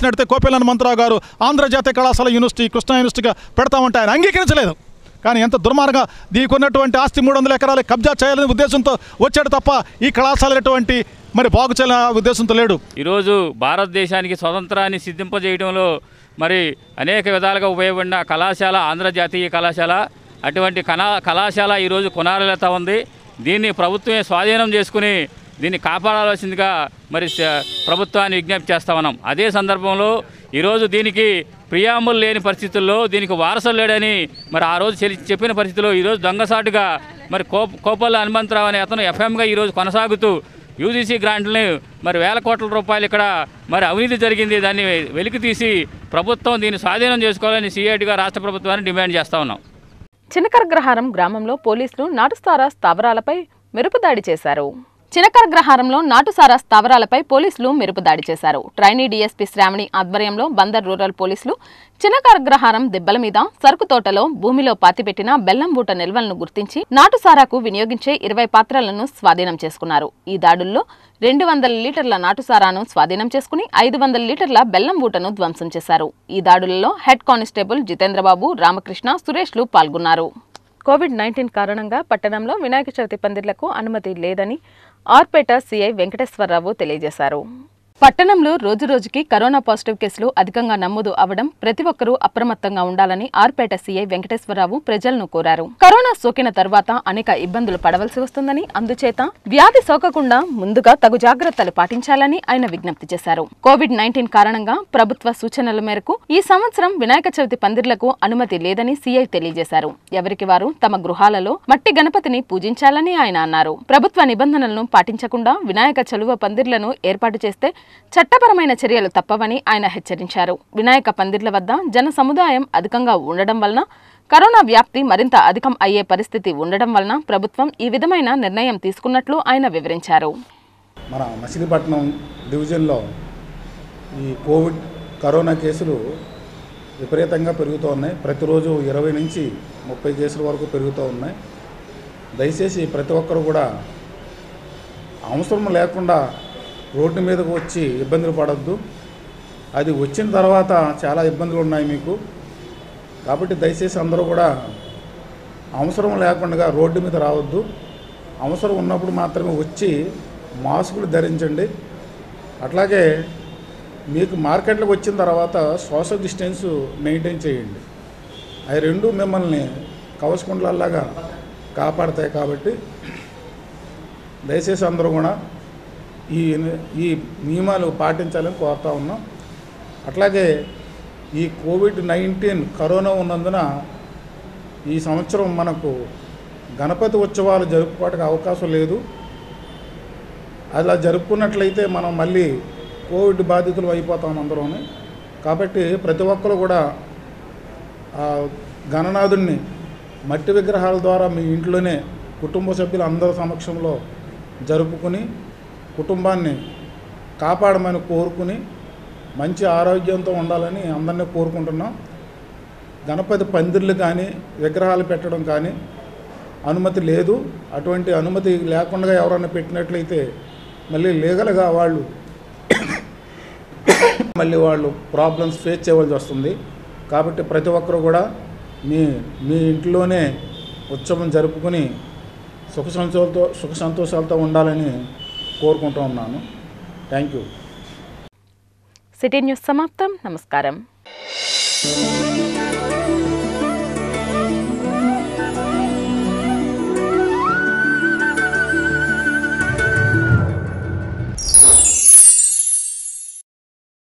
చేసినట్టే కోపేల హనుమంతరావు గారు ఆంధ్ర జాతీయ కళాశాల యూనివర్సిటీ కృష్ణా యూనివర్సిటీగా పెడతామంటే ఆయన అంగీకరించలేదు కానీ ఎంత దుర్మార్గంగా దీనికి ఉన్నటువంటి ఆస్తి మూడు వందల ఎకరాలు కబ్జా చేయాలనే ఉద్దేశంతో వచ్చాడు తప్ప ఈ కళాశాల అటువంటి మరి బాగు చేయాలనే ఉద్దేశంతో లేడు ఈరోజు భారతదేశానికి స్వతంత్రాన్ని సిద్ధింపజేయడంలో మరి అనేక విధాలుగా ఉపయోగపడిన కళాశాల ఆంధ్ర జాతీయ కళాశాల అటువంటి కళా కళాశాల ఈరోజు కొనాలత ఉంది దీన్ని ప్రభుత్వమే స్వాధీనం చేసుకుని దీన్ని కాపాడాల్సిందిగా మరి స- ప్రభుత్వాన్ని విజ్ఞప్తి చేస్తా ఉన్నాం అదే సందర్భంలో ఈరోజు దీనికి ప్రియాములు లేని పరిస్థితుల్లో దీనికి వారసులు లేడని మరి ఆ రోజు చెలి- చెప్పిన పరిస్థితిలో ఈరోజు దొంగసాటుగా మరి కో కోపల్ల హనుమంతరావు అనే అతను ఎఫ్ఎంగా ఈరోజు కొనసాగుతూ యూజీసీ గ్రాంట్లని మరి వేల కోట్ల రూపాయలు ఇక్కడ మరి అవినీతి జరిగింది దాన్ని వెలికి తీసి ప్రభుత్వం దీన్ని స్వాధీనం చేసుకోవాలని సిఐటిగా రాష్ట్ర ప్రభుత్వాన్ని డిమాండ్ చేస్తా ఉన్నాం చినకరగ్రహారం గ్రామంలో పోలీసులు నాటుసారా స్థావరాలపై మెరుపుదాడి చేశారు చినకరగ్రహారంలో నాటుసారా స్థావరాలపై పోలీసులు మెరుపుదాడి చేశారు ట్రైనీ డీఎస్పీ శ్రావణి ఆధ్వర్యంలో బందర్ రూరల్ పోలీసులు చినకరగ్రహారం దెబ్బల మీద సరుకు తోటలో భూమిలో పాతిపెట్టిన బెల్లం బూట నిల్వలను గుర్తించి నాటుసారాకు వినియోగించే ఇరవై పాత్రలను స్వాధీనం చేసుకున్నారు ఈ దాడుల్లో రెండు వందల లీటర్ల నాటుసారాను స్వాధీనం చేసుకుని ఐదు వందల లీటర్ల బెల్లం బూటను ధ్వంసం చేశారు ఈ దాడులలో హెడ్ కానిస్టేబుల్ జితేంద్రబాబు రామకృష్ణ సురేష్లు పాల్గొన్నారు కోవిడ్ నైన్టీన్ కారణంగా పట్టణంలో వినాయక చవితి పందిర్లకు అనుమతి లేదని ఆర్పేట సీఐ వెంకటేశ్వరరావు తెలియజేశారు పట్టణంలో రోజురోజుకి కరోనా పాజిటివ్ కేసులు అధికంగా నమోదు అవడం ప్రతి ఒక్కరూ అప్రమత్తంగా ఉండాలని ఆర్పేట సీఐ వెంకటేశ్వరరావు ప్రజలను కోరారు కరోనా సోకిన తర్వాత అనేక ఇబ్బందులు పడవలసి వస్తుందని అందుచేత వ్యాధి సోకకుండా ముందుగా తగు జాగ్రత్తలు పాటించాలని ఆయన విజ్ఞప్తి చేశారు కోవిడ్ నైన్టీన్ కారణంగా ప్రభుత్వ సూచనల మేరకు ఈ సంవత్సరం వినాయక చవితి పందిర్లకు అనుమతి లేదని సీఐ తెలియజేశారు ఎవరికి వారు తమ గృహాలలో మట్టి గణపతిని పూజించాలని ఆయన అన్నారు ప్రభుత్వ నిబంధనలను పాటించకుండా వినాయక చలువ పందిర్లను ఏర్పాటు చేస్తే చట్టపరమైన చర్యలు తప్పవని ఆయన హెచ్చరించారు వినాయక పందిర్ల వద్ద జన సముదాయం అధికంగా ఉండడం వలన కరోనా వ్యాప్తి మరింత అధికం అయ్యే పరిస్థితి ఉండడం వలన ప్రభుత్వం ఈ విధమైన నిర్ణయం తీసుకున్నట్లు ఆయన వివరించారు మన మచిలీపట్నం డివిజన్లో ఈ కోవిడ్ కరోనా కేసులు విపరీతంగా పెరుగుతూ ఉన్నాయి ప్రతిరోజు ఇరవై నుంచి ముప్పై కేసుల వరకు పెరుగుతూ ఉన్నాయి దయచేసి ప్రతి ఒక్కరు కూడా అవసరం లేకుండా రోడ్డు మీదకు వచ్చి ఇబ్బందులు పడద్దు అది వచ్చిన తర్వాత చాలా ఇబ్బందులు ఉన్నాయి మీకు కాబట్టి దయచేసి అందరూ కూడా అవసరం లేకుండా రోడ్డు మీద రావద్దు అవసరం ఉన్నప్పుడు మాత్రమే వచ్చి మాస్కులు ధరించండి అట్లాగే మీకు మార్కెట్లోకి వచ్చిన తర్వాత సోషల్ డిస్టెన్స్ మెయింటైన్ చేయండి అవి రెండు మిమ్మల్ని కవచకుండలాగా కాపాడతాయి కాబట్టి దయచేసి అందరూ కూడా ఈ ఈ నియమాలు పాటించాలని కోరుతా ఉన్నాం అట్లాగే ఈ కోవిడ్ నైన్టీన్ కరోనా ఉన్నందున ఈ సంవత్సరం మనకు గణపతి ఉత్సవాలు జరుపుకోవడానికి అవకాశం లేదు అలా జరుపుకున్నట్లయితే మనం మళ్ళీ కోవిడ్ బాధితులు అయిపోతాం అందరూ కాబట్టి ప్రతి ఒక్కరు కూడా ఆ గణనాథుడిని మట్టి విగ్రహాల ద్వారా మీ ఇంట్లోనే కుటుంబ సభ్యులు అందరి సమక్షంలో జరుపుకుని కుటుంబాన్ని కాపాడమని కోరుకుని మంచి ఆరోగ్యంతో ఉండాలని అందరినీ కోరుకుంటున్నాం గణపతి పందిర్లు కానీ విగ్రహాలు పెట్టడం కానీ అనుమతి లేదు అటువంటి అనుమతి లేకుండా ఎవరైనా పెట్టినట్లయితే మళ్ళీ లీగల్గా వాళ్ళు మళ్ళీ వాళ్ళు ప్రాబ్లమ్స్ ఫేస్ చేయవలసి వస్తుంది కాబట్టి ప్రతి ఒక్కరు కూడా మీ మీ ఇంట్లోనే ఉత్సవం జరుపుకుని సుఖ సంతోషాలతో సుఖ సంతోషాలతో ఉండాలని కోరుకుంటూ ఉన్నాను థ్యాంక్ యూ సిటీ న్యూస్ సమాప్తం నమస్కారం